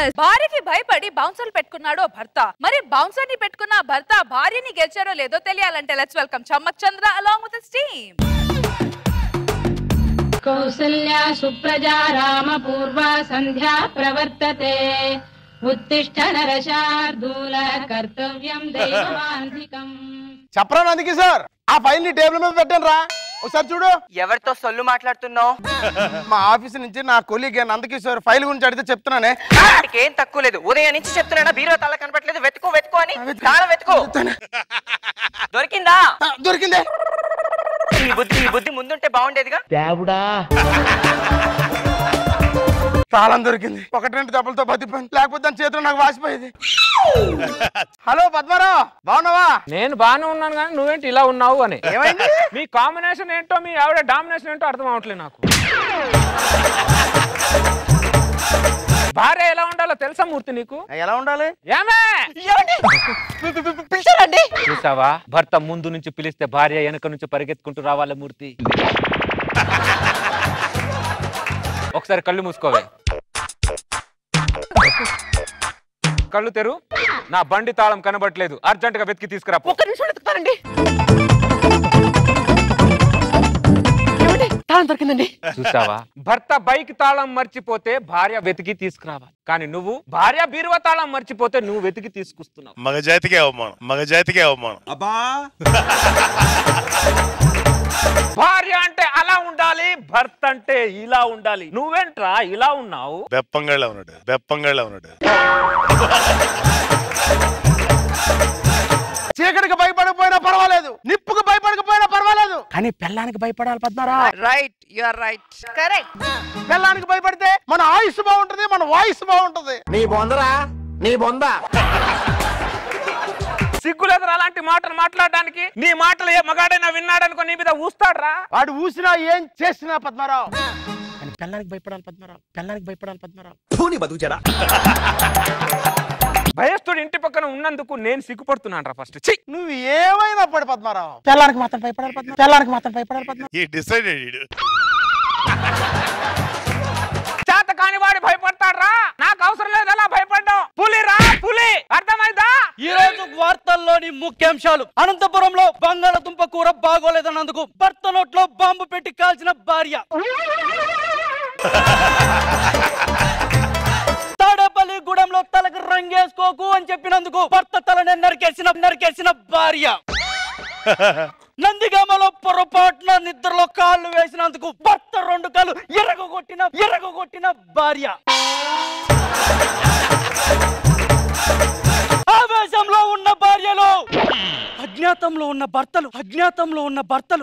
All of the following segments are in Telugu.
బిజినెస్ భార్యకి భయపడి బౌన్సర్ పెట్టుకున్నాడు ఓ భర్త మరి బౌన్సర్ ని పెట్టుకున్న ఆ భర్త భార్యని గెలిచారో లేదో తెలియాలంటే let's welcome Chammak Chandra along with team కౌసల్యా సుప్రజా రామ పూర్వ సంధ్యా ప్రవర్తతే ఉత్తిష్ట నరశార్దూల కర్తవ్యం దైవమాంధికం చెప్పరా నందికి సార్ ఆ ఫైల్ ని టేబుల్ మీద పెట్టాను రా ఒకసారి చూడు ఎవరితో సొల్లు మాట్లాడుతున్నావు మా ఆఫీస్ నుంచి నా కొలీగ్ నందకిషోర్ ఫైల్ గురించి అడిగితే చెప్తున్నానే ఏం తక్కువ లేదు ఉదయం నుంచి చెప్తున్నా బీరో తల కనపట్లేదు వెతుకో వెతుకో అని చాలా వెతుకో దొరికిందా ఆ, దొరికిందే ఈ బుద్ధి ఈ బుద్ధి ముందుంటే బాగుండేదిగా తాళం దొరికింది ఒకటి రెండు దెబ్బలతో బతిపోయింది లేకపోతే దాని చేతిలో నాకు వాసిపోయేది హలో పద్మారావు బాగున్నావా నేను బాగానే ఉన్నాను కానీ నువ్వేంటి ఇలా ఉన్నావు అని ఏమైంది మీ కాంబినేషన్ ఏంటో మీ ఆవిడ డామినేషన్ ఏంటో అర్థం అవట్లేదు నాకు భార్య ఎలా ఉండాలో తెలుసా మూర్తి నీకు ఎలా ఉండాలి ఏమే పిలిచారండి చూసావా భర్త ముందు నుంచి పిలిస్తే భార్య వెనక నుంచి పరిగెత్తుకుంటూ రావాలి మూర్తి ఒకసారి కళ్ళు మూసుకోవే కళ్ళు తెరు నా బండి తాళం కనబట్లేదు అర్జెంట్ గా వెతికి తీసుకురా పో. ఒక్క నిమిషం వెతుకుతానండి ఏమండి తాళం దొరికిందండి చూసావా భర్త బైక్ తాళం మర్చిపోతే భార్య వెతికి తీసుకురావాలి కానీ నువ్వు భార్య బీరువా తాళం మర్చిపోతే నువ్వు వెతికి తీసుకొస్తున్నావు మగజాతికే అవమానం మగజాతికే అవమానం భార్య అంటే అలా ఉండాలి భర్త అంటే ఇలా ఉండాలి నువ్వేంట్రా ఇలా ఉన్నావు బెప్పంగాళ్ళ ఉన్నాడు బెప్పంగాళ్ళ ఉన్నాడు చీకటికి భయపడకపోయినా పర్వాలేదు నిప్పుకు భయపడకపోయినా పర్వాలేదు కానీ పెళ్ళానికి భయపడాలి పద్మారా right you are right correct పెళ్ళానికి భయపడితే మన ఆయుష్ బాగుంటది మన వాయిస్ బాగుంటది నీ బొందరా నీ బొంద సిగ్గులేదురా అలాంటి మాటలు మాట్లాడడానికి నీ మాటలు ఏ మగాడైనా విన్నాడనుకో నీ మీద ఊస్తాడ్రా వాడు ఊసినా ఏం చేసినా పద్మారావు కానీ పెళ్ళానికి భయపడాలి పద్మారావు పెళ్ళానికి భయపడాలి పద్మారావు భయస్తుడు ఇంటి పక్కన ఉన్నందుకు నేను సిగ్గుపడుతున్నాను రా ఫస్ట్ ఛీ! నువ్వు ఏమైనా పడి పద్మారావు పెళ్ళానికి మాత్రం భయపడాలి పద్మ పెళ్ళానికి మాత్రం భయపడాలి పద్మ ఈ డిసైడెడ్ చేత కాని వాడి భయపడతాడ్రా నాకు అవసరం లేదు అలా భయపడ్డావు పులి రా పులి అర్థమైందా ఈ రోజు వార్తల్లోని ముఖ్యాంశాలు అనంతపురంలో బంగాళదుంప కూర బాగోలేదన్నందుకు భర్త నోట్లో బాంబు పెట్టి కాల్చిన భార్య తాడేపల్లి గూడెంలో తలకు రంగేసుకోకు అని చెప్పినందుకు భర్త తలని నరికేసిన నరికేసిన భార్య నందిగామలో పొరపాటున నిద్రలో కాళ్ళు వేసినందుకు భర్త రెండు కాళ్ళు ఎరగొట్టిన ఎరగొట్టిన భార్య ఆవేశంలో ఉన్న భార్యలు అజ్ఞాతంలో ఉన్న భర్తలు అజ్ఞాతంలో ఉన్న భర్తలు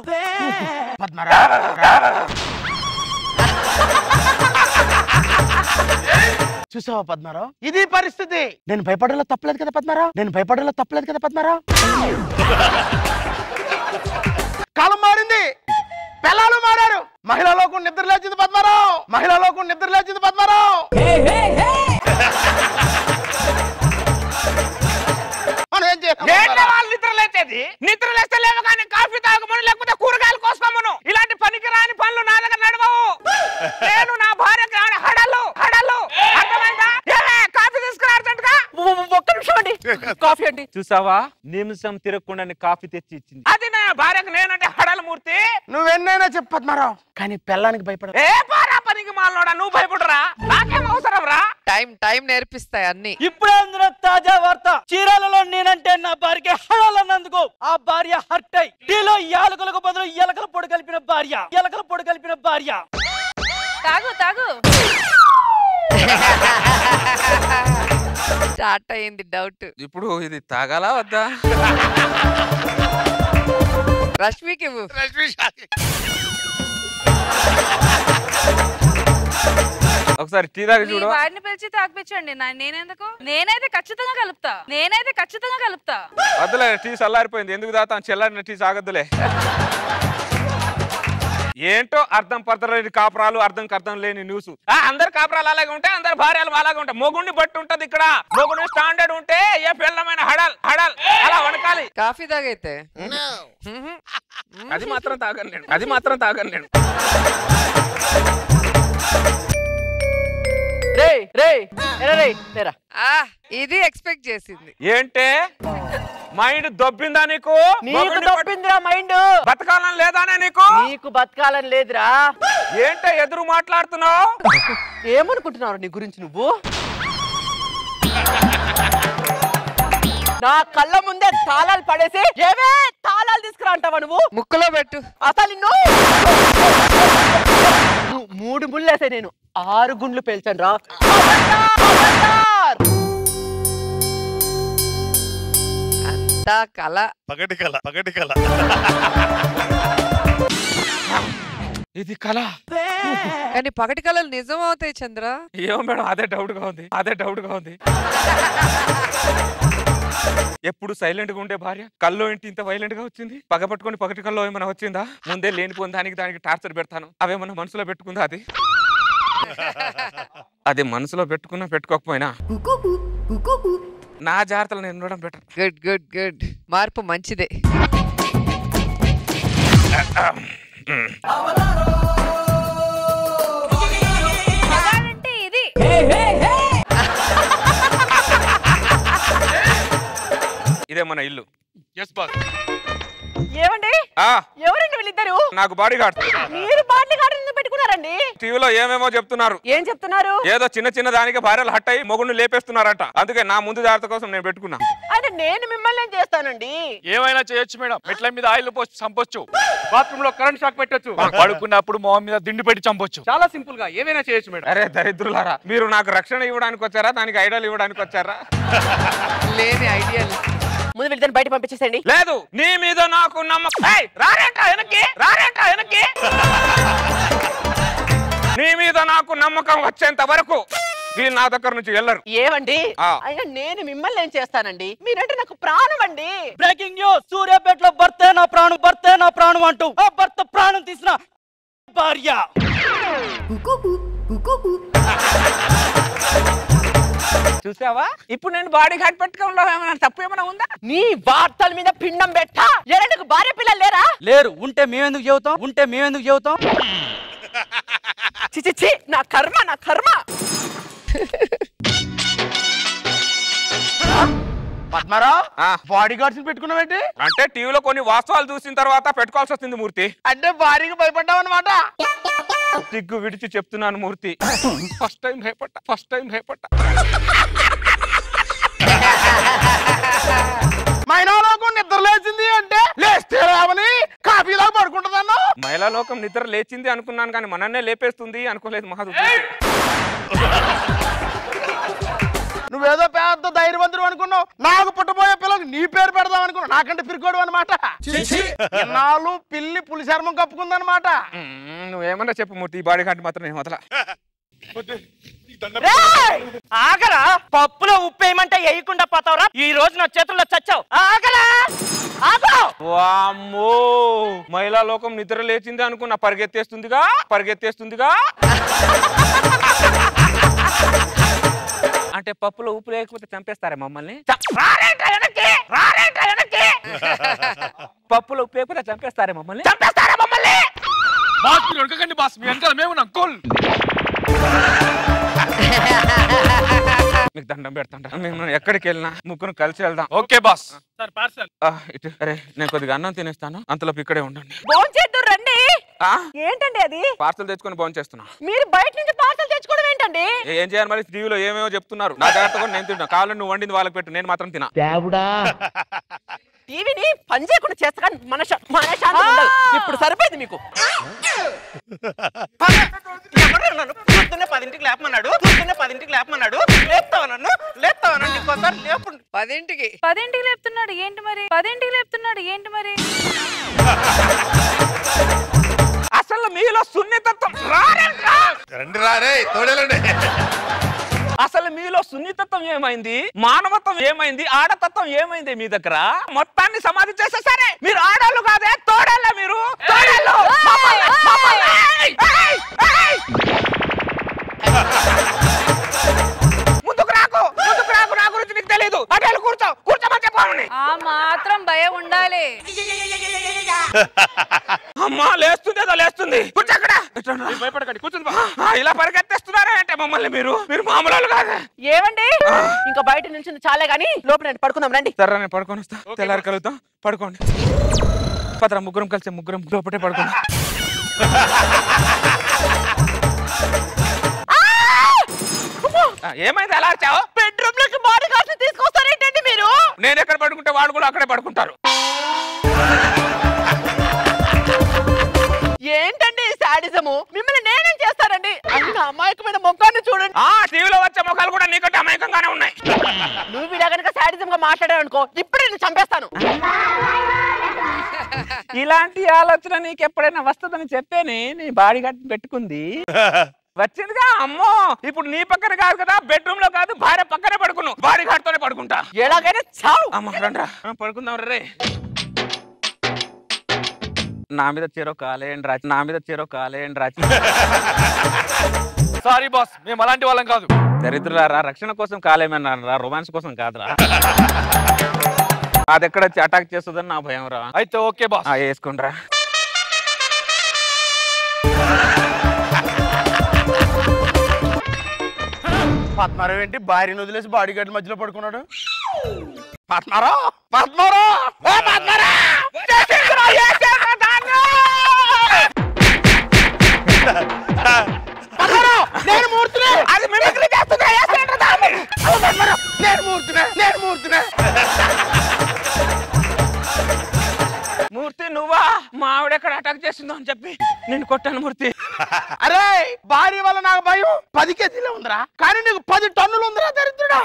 చూసావా పద్మారావు ఇది పరిస్థితి నేను భయపడేలా తప్పలేదు కదా పద్మారావు నేను భయపడేలా తప్పలేదు కదా పద్మారావు కాలం మారింది పిల్లలు మారారు మహిళలోకి నిద్ర లేచింది పద్మారావు మహిళలోకి నిద్ర లేచింది పద్మారావు మనం ఏం చేయాలి ఏంటి వాళ్ళు నిద్ర లేచేది నిద్ర లేస్తే లేవు కానీ కాఫీ తాగమను లేకపోతే కూరగాయలు కోసుకోమను ఇలాంటి పనికి రాని పనులు నా దగ్గర నడవవు నేను నా భార్యకి ఆడ హడలు హడలు అర్థమైందా ఏమే, కాఫీ తీసుకురా అర్జెంట్ గా ఒక్క నిమిషం అండి కాఫీ అండి చూసావా నిమిషం తిరగకుండా కాఫీ తెచ్చి ఇచ్చింది అది నా భార్యకు నేనంటే హడల మూర్తి నువ్వెన్నైనా చెప్పు పద్మారావు కానీ పెళ్ళానికి భయపడ ఏ పారా పనికి మాలోడా నువ్వు భయపడరా నాకేం అవసరం రా టైం టైం నేర్పిస్తాయి అన్ని ఇప్పుడే అందున తాజా వార్త చీరాలలో నేనంటే నా భార్యకి హడాలన్నందుకు ఆ భార్య హర్ట్ అయి టీలో యాలకులకు బదులు ఎలకల పొడి కలిపిన భార్య ఎలకల పొడి కలిపిన భార్య తాగు తాగు స్టార్ట్ అయింది డౌట్ ఇప్పుడు ఇది తాగాలా వద్దా రష్మికి ఇవ్వు. ఒకసారి టీ దాకా మీ చూడు వాడిని పిలిచి తాగిపించండి నా- నేనెందుకు నేనైతే ఖచ్చితంగా కలుపుతా నేనైతే ఖచ్చితంగా కలుపుతా వద్దులే టీ చల్లారిపోయింది ఎందుకు దాతాం చల్లారిన టీ సాగద్దులే ఏంటో అర్థం పర్థం లేని కాపురాలు అర్థం అర్థం లేని న్యూస్ ఆ, అందరు కాపురాలు అలాగే ఉంటాయి అందరు భార్యలు అలాగే ఉంటాయి మొగుండి బట్టి ఉంటది ఇక్కడ మొగుండి స్టాండర్డ్ ఉంటే ఏ పిల్లమైన హడల్ హడల్ అలా వణకాలి కాఫీ తాగైతే అది మాత్రం తాగను నేను అది మాత్రం తాగను నేను రేయ్ రే ఎరా రే లేరా ఆ ఇది ఎక్స్పెక్ట్ చేసింది ఏంటే మైండ్ దొబ్బిందా నీకు నీకు మొగుడిని పట్టు- దొప్పిందిరా మైండ్ బతకాలని లేదానే నీకు నీకు బతకాలని లేదురా ఏంటే ఎదురు మాట్లాడుతున్నావు ఏమనుకుంటున్నావు నీ గురించి నువ్వు నా కళ్ళ ముందే తాళాలు పడేసి ఏవే తాళాలు తీసుకురా అంటావా నువ్వు ముక్కులో పెట్టు అసలు నిన్ను నువ్వు మూడు ముళ్ళేసే నేను ఆరు గుండ్లు పేల్చాను రా అంతా కళ పగటి కళ పగటి కళ ఇది కళ కానీ పగటి కళలు నిజం అవుతాయి చంద్ర ఏమో మేడం అదే డౌట్ గా ఉంది అదే డౌట్ గా ఉంది ఎప్పుడు సైలెంట్ గా ఉండే భార్య కల్లో ఏంటి ఇంత వైలెంట్ గా వచ్చింది పగ పట్టుకొని పగటి కల్లో ఏమైనా వచ్చిందా ముందే లేనిపోయిన దానికి దానికి టార్చర్ పెడతాను అవేమన్నా మనసులో పెట్టుకుందా అది అది మనసులో పెట్టుకున్నా పెట్టుకోకపోయినా నా జాగ్రత్తలు నేను ఉండడం బెటర్ గుడ్ గుడ్ గుడ్ మార్పు మంచిదే మగాడంటే ఇది ఇదే మన ఇల్లు ఎస్ బాస్ ఏమండి ఆ ఎవరండి వీళ్ళిద్దరు నాకు బాడీ గార్డ్ మీరు బాట్లీ గార్డెన్ పెట్టుకున్నారండి టీవీలో ఏమేమో చెప్తున్నారు ఏం చెప్తున్నారు ఏదో చిన్న చిన్న దానికి భార్యలు హట్ అయ్యి మొగుడిని లేపేస్తున్నారట అందుకే నా ముందు జాగ్రత్త కోసం నేను పెట్టుకున్నా అంటే నేను మిమ్మల్ని ఏం చేస్తానండి ఏమైనా చేయొచ్చు మేడం మెట్ల మీద ఆయిల్ పోసి చంపొచ్చు బాత్రూమ్ లో కరెంట్ షాక్ పెట్టొచ్చు పడుకున్నప్పుడు మొహం మీద దిండు పెట్టి చంపొచ్చు చాలా సింపుల్ గా ఏమైనా చేయొచ్చు మేడం అరే దరిద్రులారా మీరు నాకు రక్షణ ఇవ్వడానికి వచ్చారా దానికి ఐడియాలు ఇవ్వడానికి వచ్చారా లేని ఐడియా ముందు వీళ్ళని బయట పంపించేసండి లేదు నీ మీద నాకు నమ్మకం ఏయ్, రారేంట వెనక్కి రారేంట వెనక్కి నీ మీద నాకు నమ్మకం వచ్చేంత వరకు వీళ్ళు నా దగ్గర నుంచి వెళ్ళరు ఏమండి ఆ. అయినా నేను మిమ్మల్ని ఏం చేస్తానండి మీరంటే నాకు ప్రాణం అండి బ్రేకింగ్ న్యూస్ సూర్యాపేటలో భర్తే నా ప్రాణం భర్తే నా ప్రాణం అంటూ ఆ భర్త ప్రాణం తీసిన భార్య చూసావా ఇప్పుడు నేను బాడీ గార్డ్ పెట్టుకోవడంలో ఏమైనా తప్పు ఏమైనా ఉందా నీ వార్తల మీద పిండం పెట్ట ఎరండుకు భార్య పిల్లలు లేరా లేరు ఉంటే మేమెందుకు చెబుతాం ఉంటే మేమెందుకు చెబుతాం చి చి, చి నా కర్మ నా కర్మ పద్మారావు ఆ. బాడీ గార్డ్స్ పెట్టుకున్నావేంటి అంటే టీవీలో కొన్ని వాస్తవాలు చూసిన తర్వాత పెట్టుకోవాల్సి వస్తుంది మూర్తి అంటే భారీగా భయపడ్డావు అనమాట సిగ్గు విడిచి చెప్తున్నాను మూర్తి ఫస్ట్ టైం భయపడ్డా ఫస్ట్ టైం భయపడ్డా మైనాలోకం నిద్ర లేచింది అంటే లేస్తే రావని కాఫీలా పడుకుంటుందన్నా మహిళా లోకం నిద్ర లేచింది అనుకున్నాను కానీ మనన్నే లేపేస్తుంది అనుకోలేదు మహాదు నువ్వేదో పెద్ద ధైర్యవంతుడు అనుకున్నావు నాకు పుట్టబోయే పిల్లలకు నీ పేరు పెడదాం అనుకున్నావు నాకంటే పిరికోడు అనమాట ఇన్నాళ్ళు పిల్లి పులి చర్మం కప్పుకుందనమాట నువ్వేమన్నా చెప్పు మూర్తి ఈ బాడీ గార్డ్ మాత్రం నేను వదల రేయ్! ఆగరా పప్పులో ఉప్పు వేయమంటే వేయకుండా పోతావురా ఈ రోజు నా చేతుల్లో చచ్చావు ఆగరా ఆగో వామ్మో మహిళా లోకం నిద్ర లేచింది అనుకున్నా పరిగెత్తేస్తుందిగా పరిగెత్తేస్తుందిగా అంటే పప్పులో ఉప్పు లేకపోతే చంపేస్తారా మమ్మల్ని చ- రారేంట్రా వెనక్కి? రారేంట్రా వెనక్కి? పప్పులో ఉప్పు లేకపోతే చంపేస్తారా మమ్మల్ని చంపేస్తారా మమ్మల్ని బాస్ మీరు వెనకకండి బాస్ మీ వెనకాల మేము ఉన్నాం కోల్ మీకు దండం పెడతాంట మేము ఎక్కడికి వెళ్ళినా ముగ్గురు కలిసి వెళ్దాం ఓకే బాస్ సార్ పార్సల్ ఆ, ఇటు అరే నేను కొద్దిగా అన్నం తినేస్తాను అంతలోపు ఇక్కడే ఉండండి భోంచేద్దురు రండి ఆ ఏంటండి అది పార్సల్ తెచ్చుకొని భోజనం చేస్తున్నా మీరు బయట నుంచి పార్సల్ తెచ్చుకోవడం ఏంటండి ఏ- ఏం చేయాలి మరి టీవీలో ఏమేమో చెప్తున్నారు నా జాగ్రత్త కూడా నేను తింటా కావాలని నువ్వు వండింది వాళ్ళకి పెట్టు నేను మాత్రం తినా టీవీని పని చేయకుండా చేస్తా కానీ మన శా- మన శాంతి ఉండదు ఇప్పుడు సరిపోయింది మీకు ఎవరు నన్ను పొద్దున్నే పదింటికి లేపమన్నాడు పొద్దున్నే పదింటికి లేపమన్నాడు లేపుతావా నన్ను లేపుతావా నన్ను ఇంకోసారి లేపు పదింటికి పదింటికి లేపుతున్నాడు ఏంటి మరి పదింటికి లేపుతున్నాడు ఏంటి మరి అసలు మీలో సున్నితత్వం రారేంట్రా? రండి రారే తోడేలండి అసలు మీలో సున్నితత్వం ఏమైంది మానవత్వం ఏమైంది ఆడతత్వం ఏమైంది మీ దగ్గర మొత్తాన్ని సమాధి చేస్తే సరే మీరు ఆడాళ్ళు కాదే తోడాళ్ళ మీరు తోడాళ్ళు మమ్మల్ని- మమ్మల్ని- ఏయ్! ఏయ్! ఏయ్! ముందుకు రాకు ముందుకు రాకు నా గురించి నీకు తెలియదు అటు కూర్చో కూర్చోమని చెప్పామని ఆ మాత్రం భయం ఉండాలి అమ్మా లేస్తుంది ఏదో లేస్తుంది కూర్చో అక్కడ భయపడకండి కూర్చుంది ఇలా పరిగెత్తేస్తున్నారా అంటే మమ్మల్ని మీరు మీరు మామూలు వాళ్ళు కాదు ఏమండి ఇంకా బయట నుంచి చాలే గాని లోపల రండి, పడుకుందాం రండి సరే నేను పడుకొని వస్తా తెల్లారి కలుగుతాం పడుకోండి పదరా ముగ్గురం కలిసి ముగ్గురం లోపటే పడుకుందాం ఆ, ఏమైంది అలా వచ్చావు బెడ్రూమ్ లోకి బాడీ గార్డ్స్ తీసుకొస్తారేంటండి మీరు నేను ఎక్కడ పడుకుంటే వాడు కూడా అక్కడే పడుకుంటారు ఏంటండి శాడిజము మిమ్మల్ని నేనేం చేస్తానండి అన్న అమాయకమైన ముఖాన్ని చూడండి ఆ టీవీలో వచ్చే ముఖాలు కూడా నీకంటే అమాయకంగానే ఉన్నాయి నువ్వు ఇలా కనుక శాడిజం గా మాట్లాడావు అనుకో ఇప్పుడు నేను చంపేస్తాను ఇలాంటి ఆలోచన నీకు ఎప్పుడైనా వస్తుందని చెప్పేనే నీ బాడీ గార్డ్ పెట్టుకుంది వచ్చిందిగా అమ్మో ఇప్పుడు నీ పక్కన కాదు కదా బెడ్రూమ్ లో కాదు భార్య పక్కనే పడుకున్నావు బాడీ గార్డ్ తోనే పడుకుంటా ఎలాగైనా చావు అమ్మ రండ్రా మనం పడుకుందాం రే నా మీద చెరో కాలేయండి రాచి నా మీద చెరో కాలేయండి రాచి సారీ బాస్ మేము అలాంటి వాళ్ళం కాదు దరిద్రులారా రక్షణ కోసం కాలేమన్నారు రా రొమాన్స్ కోసం కాదురా అది ఎక్కడ వచ్చి అటాక్ చేస్తుందని నా భయం రా అయితే ఓకే బాస్ వేసుకుండ్రా పద్మారావు ఏంటి భార్యను వదిలేసి బాడీ గార్డ్ మధ్యలో పడుకున్నాడు పద్మారావు పద్మారావు ఏ పద్మారావు చేసేసిరా, చేసేసిరా దాన్ని! పద్మారావు నేను మూర్తినే అది మిమిక్రీ చేస్తుందా వేసేయండి దాన్ని! అవ్వ పద్మారావు నేను మూర్తినే నేను మూర్తినే మూర్తి నువ్వా మా ఆవిడ ఎక్కడ అటాక్ చేసిందో అని చెప్పి నేను కొట్టాను మూర్తి అరే భార్య వల్ల నాకు భయం పది కేజీలే ఉందిరా కానీ నీకు పది టన్నులు ఉందిరా దరిద్రుడా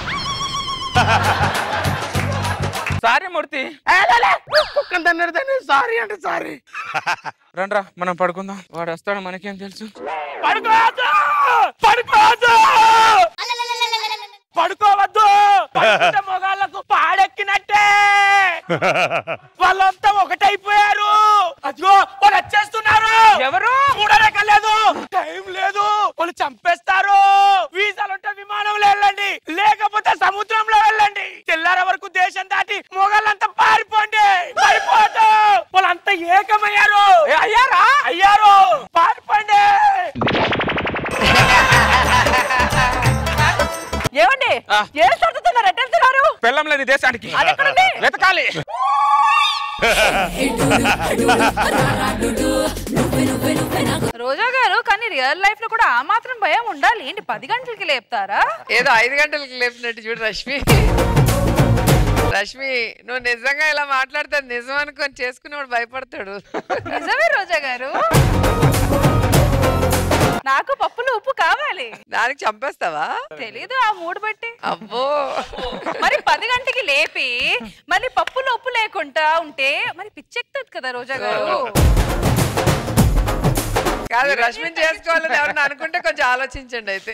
సారీ మూర్తి ఏ, లే, లే. కుక్కని తన్నాడు తన్ని సారీ అంటే సారీ రండ్రా మనం పడుకుందాం వాడు వస్తాడు మనకేం తెలుసు పడుకోవద్దు పడుకోవద్దు పడుకోవద్దు పడుకుంటే మొగాళ్ళకు పాడెక్కినట్టే వాళ్ళంతా ఒకటైపోయారు అదిగో వాళ్ళు వచ్చేస్తున్నారు ఎవరు చూడలేకలేదు టైం లేదు వాళ్ళు చంపేస్తారు వీసాలుంటే విమానంలో వెళ్ళండి లేకపోతే సముద్రంలో వెళ్ళండి తెల్లార వరకు దేశం దాటి మొగాళ్ళంతా పారిపోండి పారిపోదు వాళ్ళంతా ఏకమయ్యారు ఏ, అయ్యారా అయ్యారు పారిపోండి ఏమండి ఆ. ఏం సర్దుతున్నారు ఎట్టెళ్తున్నారు పెళ్ళం లేని దేశానికి అది ఎక్కడుంది? వెతకాలి రోజా గారు కానీ రియల్ లైఫ్ లో కూడా ఆ మాత్రం భయం ఉండాలి ఏంటి పది గంటలకి లేపుతారా ఏదో ఐదు గంటలకి లేపినట్టు చూడు రష్మి రష్మి నువ్వు నిజంగా ఇలా మాట్లాడితే నిజం అనుకొని చేసుకునేవాడు భయపడతాడు నిజమే రోజా గారు నాకు పప్పులు ఉప్పు కావాలి దానికి చంపేస్తావా తెలీదు ఆ మూడు బట్టి అబ్బో మరి పది గంటకి లేపి మళ్ళీ పప్పులు ఉప్పు లేకుండా ఉంటే మరి పిచ్చెక్కుతుంది కదా రోజా గారు కాదు రష్మిని చేసుకోవాలని ఎవరన్నా అనుకుంటే కొంచెం ఆలోచించండి అయితే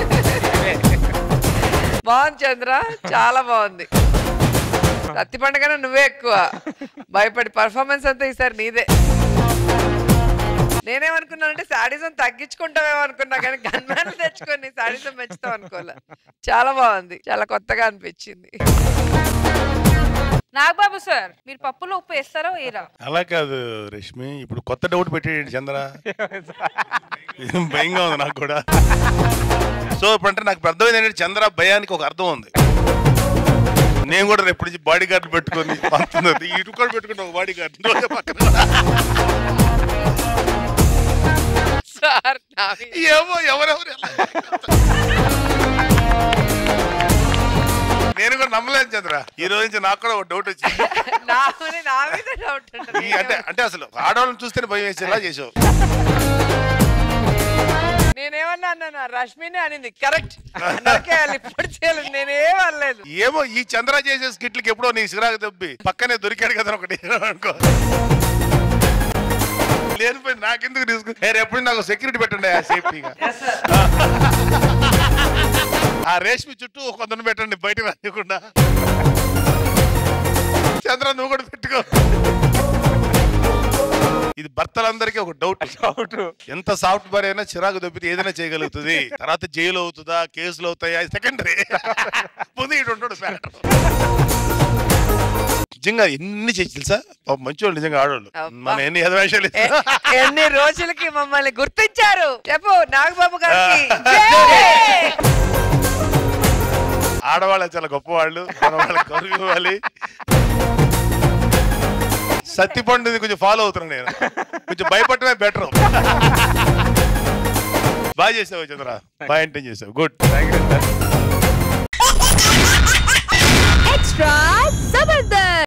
బాగుంది చంద్ర చాలా బాగుంది కత్తి పండుగన నువ్వే ఎక్కువ భయపడి పర్ఫార్మెన్స్ అంతా ఈసారి నీదే నేనేమనుకున్నానంటే శాడీసం తగ్గించుకుంటావేమో అనుకున్నా కానీ గన్మ్యాన్లు తెచ్చుకొని శాడీసం పెంచుతావు అనుకోలే చాలా బాగుంది చాలా కొత్తగా అనిపించింది నాగబాబు సార్ మీరు పప్పులో ఉప్పు వేస్తారా వేయరా అలా కాదు రష్మి ఇప్పుడు కొత్త డౌట్ పెట్టేయండి చంద్ర ఏం భయంగా ఉంది నాకు కూడా సో ఇప్పుడు అంటే నాకు అర్థమైంది ఏంటంటే చంద్ర భయానికి ఒక అర్థం ఉంది నేను కూడా రేపు నుంచి బాడీ గార్డ్ పెట్టుకొని పంపుతుంది ఇటు కూడా పెట్టుకుంటా ఒక బాడీ గార్డ్ పక్కన సార్ నా మీద- ఏమో ఎవరెవరు ఎలా నేను కూడా నమ్మలేదు చంద్ర ఈ రోజు నుంచి నాకు కూడా ఒక డౌట్ వచ్చింది నా మీద- నా మీద డౌట్ ఉంటుంది. ఈ అంటే అంటే అసలు ఆడవాళ్ళని చూస్తేనే భయం వేసేలా చేసావు నేనేమన్నా అన్నానా రష్మినే అనింది కరెక్ట్ నరికేయాలి ఇప్పుడు చేయాలి నేనేం అనలేదు ఏమో ఈ చంద్ర చేసే స్కిట్లకి ఎప్పుడో నీ సిరాకు దబ్బి పక్కనే దొరికాడు కదా ఒకటి అనుకో లేనిపోయి నాకెందుకు రిస్క్ ఎప్పుడు నాకు సెక్యూరిటీ పెట్టండి ఆ సేఫ్టీగా ఆ రేష్మి చుట్టూ ఒక కొందరు పెట్టండి బయట రానివ్వకుండా చంద్ర నువ్వు కూడా పెట్టుకో ఇది భర్తలందరికీ ఒక డౌట్ డౌట్ ఎంత సాఫ్ట్ బార్ అయినా చిరాకు దొబ్బితే ఏదైనా చేయగలుగుతుంది తర్వాత జైలు అవుతుందా కేసులు అవుతాయా సెకండరీ ముందు ఇటు ఉంటాడు నిజంగా ఎన్ని చేసి తెలుసా పాపం మంచివాళ్ళు నిజంగా ఆడవాళ్ళు మన ఎన్ని ఎదవేషాలు ఎ- ఎన్ని రోజులకి మమ్మల్ని గుర్తించారు చెప్పు నాగబాబు గారికి ఆడవాళ్ళు చాలా గొప్పవాళ్ళు మన వాళ్ళకి గౌరవం ఇవ్వాలి సత్తిపండుది కొంచెం ఫాలో అవుతున్నాను నేను కొంచెం భయపడటమే బెటర్ బాగా చేసావు చంద్ర బాగా ఎంటైన్ చేసావు గుడ్ ఎక్స్ట్రా జబర్దస్త్